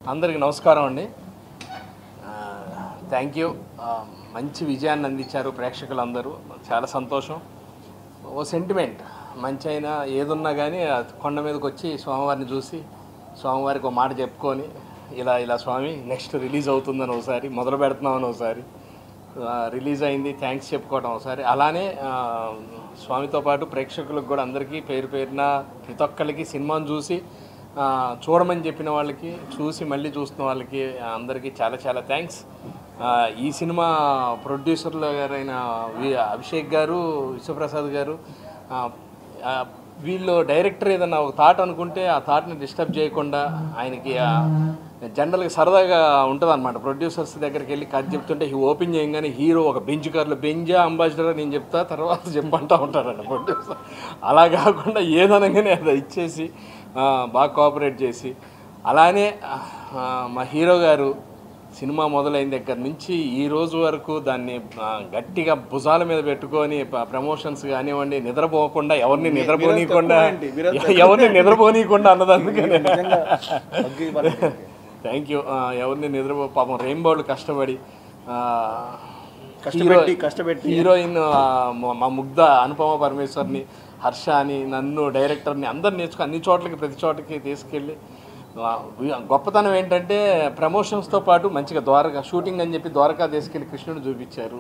అందరికి నమస్కారం అండి థ్యాంక్ యూ మంచి విజయాన్ని అందించారు ప్రేక్షకులందరూ చాలా సంతోషం ఓ సెంటిమెంట్ మంచి అయినా ఏదున్నా కానీ ఆ కొండ మీదకి వచ్చి స్వామివారిని చూసి స్వామివారికి ఒక మాట చెప్పుకొని ఇలా ఇలా స్వామి నెక్స్ట్ రిలీజ్ అవుతుందని ఒకసారి మొదలు పెడుతున్నామని ఒకసారి ఆ, రిలీజ్ అయింది థ్యాంక్స్ చెప్పుకోవడం ఒకసారి అలానే ఆ, స్వామితో పాటు ప్రేక్షకులకు కూడా అందరికీ పేరు పేరున ప్రతి ఒక్కరికి సినిమాను చూసి ఆ, చూడమని చెప్పిన వాళ్ళకి చూసి మళ్ళీ చూస్తున్న వాళ్ళకి అందరికీ చాలా చాలా థ్యాంక్స్ ఈ సినిమా ప్రొడ్యూసర్లు గారైన వి- అభిషేక్ గారు విశ్వప్రసాద్ గారు ఆ, ఆ, వీళ్ళు డైరెక్టర్ ఏదన్నా ఒక థాట్ అనుకుంటే ఆ థాట్ని డిస్టర్బ్ చేయకుండా ఆయనకి ఆ, జనరల్గా సరదాగా ఉంటుంది అనమాట ప్రొడ్యూసర్స్ దగ్గరికి వెళ్ళి కథ చెప్తుంటే ఈ ఓపెన్ చేయగానే హీరో ఒక బెంచ్ కార్లో బెంజా అంబాసిడర్ నేను చెప్తా తర్వాత చెప్పంటా ఉంటారంట ప్రొడ్యూసర్ అలా కాకుండా ఏదనగానే అది ఇచ్చేసి ఆ, బాగా కోఆపరేట్ చేసి అలానే ఆ, మా హీరో గారు సినిమా మొదలైన దగ్గర నుంచి ఈ రోజు వరకు దాన్ని ఆ, గట్టిగా భుజాల మీద పెట్టుకొని ప- ప్రమోషన్స్ కానివ్వండి నిద్రపోకుండా ఎవరిని నిద్రపోనీయకుండా ఎవరిని నిద్రపోనీయకుండా అన్నదందుకనే థ్యాంక్ యూ ఎవరిని నిద్రపో పాపం రెయిన్బోళ్ళు కష్టపడి ఆ, కష్టపెట్టి, హీరో- కష్టపెట్టి. హీరోయిన్ ఆ, మా- మా ముగ్ధ అనుపమ పరమేశ్వర్ని హర్ష అని నన్ను డైరెక్టర్ని అందరు నేర్చుకుని అన్ని చోట్లకి ప్రతి చోటకి తీసుకెళ్ళి ఆ, వి- గొప్పతనం ఏంటంటే ప్రమోషన్స్తో పాటు మంచిగా ద్వారకా షూటింగ్ అని చెప్పి ద్వారకా తీసుకెళ్ళి కృష్ణుని చూపించారు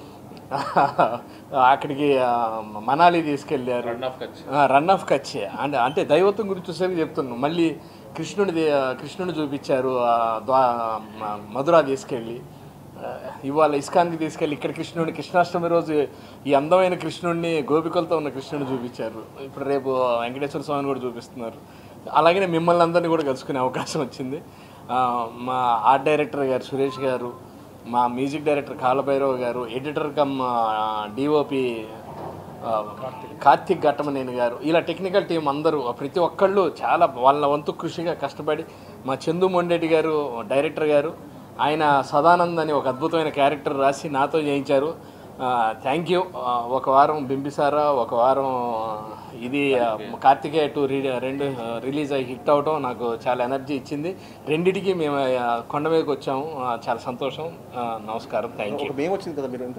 అక్కడికి ఆ, మనాలి తీసుకెళ్ళారు రన్ ఆఫ్ కచ్ అంటే అంటే దైవత్వం గురించి వచ్చేసరికి చెప్తున్నాను మళ్ళీ కృష్ణుడి కృష్ణుని చూపించారు ఆ, ద్వా మ- మధుర తీసుకెళ్ళి ఆ, ఇవాళ ఇస్కాన్కి తీసుకెళ్ళి ఇక్కడ కృష్ణుడిని కృష్ణాష్టమి రోజు ఈ అందమైన కృష్ణుడిని గోపికలతో ఉన్న కృష్ణుడిని చూపించారు ఇప్పుడు రేపు వెంకటేశ్వర స్వామిని కూడా చూపిస్తున్నారు అలాగనే మిమ్మల్ని అందరినీ కూడా కలుసుకునే అవకాశం వచ్చింది ఆ, మా ఆర్ట్ డైరెక్టర్ గారు సురేష్ గారు మా మ్యూజిక్ డైరెక్టర్ కాలభైరవ్ గారు editor cum DOP Karthik Ghattamaneni గారు ఇలా టెక్నికల్ టీం అందరూ ప్రతి ఒక్కళ్ళు చాలా వాళ్ళ వంతు కృషిగా కష్టపడి మా చందు మొండెడ్డి గారు డైరెక్టర్ గారు ఆయన సదానంద్ అని ఒక అద్భుతమైన క్యారెక్టర్ రాసి నాతో చేయించారు థ్యాంక్ యూ ఒక వారం బింబిసారా ఒక వారం ఇది ఆ, కార్తికేయ టూ రీ రెండు రిలీజ్ అయ్యి హిట్ అవటం నాకు చాలా ఎనర్జీ ఇచ్చింది రెండిటికి మేము ఆ, కొండ మీదకి వచ్చాము ఆ, చాలా సంతోషం ఆ, నమస్కారం థ్యాంక్ యూ ఒక మేము వచ్చింది కదా మీరు